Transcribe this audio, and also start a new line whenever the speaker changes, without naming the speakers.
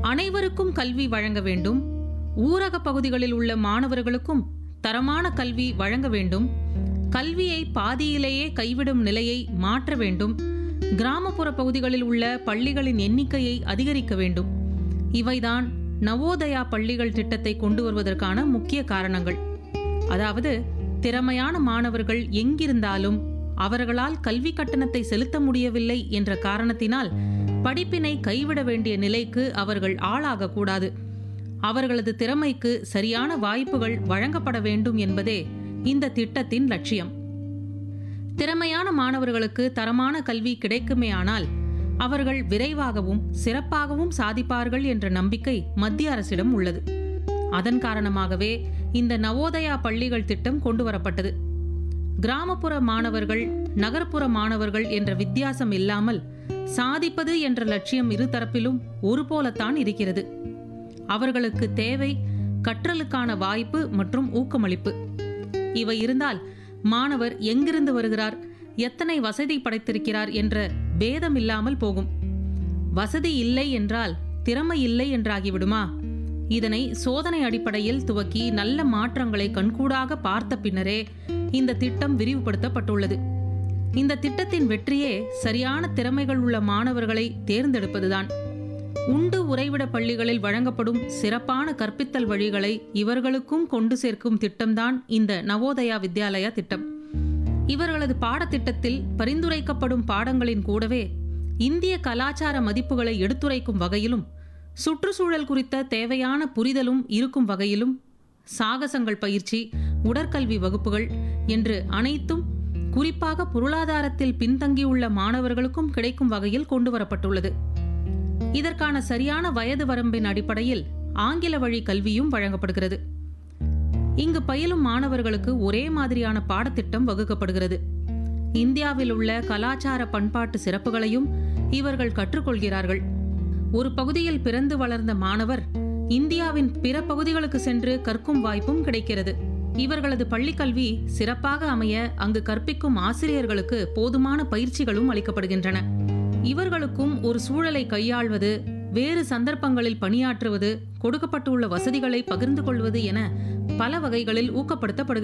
அனைவருக்கும் கல்வி வழங்க வேண்டும் ஊரக பகுதிகளில் உள்ள மாணவர்களுக்கும் தரமான கல்வி வழங்க வேண்டும் கல்வியை பாதியிலேயே கைவிடும் நிலையை மாற்ற வேண்டும் கிராமப்புற பகுதிகளில் உள்ள பள்ளிகளின் எண்ணிக்கையை அதிகரிக்க வேண்டும் இவைதான் நவோதயா பள்ளிகள் திட்டத்தை கொண்டு வருவதற்கான முக்கிய காரணங்கள் அதாவது திறமையான மாணவர்கள் எங்கிருந்தாலும் அவர்களால் கல்வி கட்டணத்தை செலுத்த முடியவில்லை என்ற காரணத்தினால் படிப்பினை கைவிட வேண்டிய நிலைக்கு அவர்கள் ஆளாகக்கூடாது அவர்களது திறமைக்கு சரியான வாய்ப்புகள் வழங்கப்பட வேண்டும் என்பதே இந்த திட்டத்தின் லட்சியம் திறமையான மாணவர்களுக்கு தரமான கல்வி கிடைக்குமேயானால் அவர்கள் விரைவாகவும் சிறப்பாகவும் சாதிப்பார்கள் என்ற நம்பிக்கை மத்திய அரசிடம் உள்ளது அதன் காரணமாகவே இந்த நவோதயா பள்ளிகள் திட்டம் கொண்டு வரப்பட்டது கிராமப்புற மாணவர்கள் நகர்ப்புற மாணவர்கள் என்ற வித்தியாசம் இல்லாமல் சாதிப்பது என்ற லட்சியம் இருதரப்பிலும் ஒரு போலத்தான் இருக்கிறது அவர்களுக்கு தேவை கற்றலுக்கான வாய்ப்பு மற்றும் ஊக்கமளிப்பு இவை இருந்தால் மாணவர் எங்கிருந்து வருகிறார் எத்தனை வசதி படைத்திருக்கிறார் என்ற பேதம் இல்லாமல் போகும் வசதி இல்லை என்றால் திறமை இல்லை என்றாகிவிடுமா இதனை சோதனை அடிப்படையில் துவக்கி நல்ல மாற்றங்களை கண்கூடாக பார்த்த பின்னரே இந்த திட்டம் விரிவுபடுத்தப்பட்டுள்ளது இந்த திட்டத்தின் வெற்றியே சரியான திறமைகள் உள்ள மாணவர்களை தேர்ந்தெடுப்பதுதான் உண்டு உறைவிட பள்ளிகளில் வழங்கப்படும் சிறப்பான கற்பித்தல் வழிகளை இவர்களுக்கும் கொண்டு சேர்க்கும் திட்டம்தான் இந்த நவோதயா வித்யாலயா திட்டம் இவர்களது பாடத்திட்டத்தில் பரிந்துரைக்கப்படும் பாடங்களின் கூடவே இந்திய கலாச்சார மதிப்புகளை எடுத்துரைக்கும் வகையிலும் சுற்றுச்சூழல் குறித்த தேவையான புரிதலும் இருக்கும் வகையிலும் சாகசங்கள் பயிற்சி உடற்கல்வி வகுப்புகள் என்று அனைத்தும் குறிப்பாக பொருளாதாரத்தில் பின்தங்கியுள்ள மாணவர்களுக்கும் கிடைக்கும் வகையில் கொண்டு வரப்பட்டுள்ளது இதற்கான சரியான வயது வரம்பின் அடிப்படையில் ஆங்கில வழி கல்வியும் வழங்கப்படுகிறது இங்கு பயிலும் மாணவர்களுக்கு ஒரே மாதிரியான பாடத்திட்டம் வகுக்கப்படுகிறது இந்தியாவில் உள்ள கலாச்சார பண்பாட்டு சிறப்புகளையும் இவர்கள் கற்றுக்கொள்கிறார்கள் ஒரு பகுதியில் பிறந்து வளர்ந்த மாணவர் இந்தியாவின் பிற பகுதிகளுக்கு சென்று கற்கும் வாய்ப்பும் கிடைக்கிறது இவர்களது பள்ளிக்கல்வி சிறப்பாக அமைய அங்கு கற்பிக்கும் ஆசிரியர்களுக்கு போதுமான பயிற்சிகளும் அளிக்கப்படுகின்றன இவர்களுக்கும் ஒரு சூழலை கையாள்வது வேறு சந்தர்ப்பங்களில் பணியாற்றுவது கொடுக்கப்பட்டுள்ள வசதிகளை பகிர்ந்து கொள்வது என பல வகைகளில் ஊக்கப்படுத்தப்படுகிறது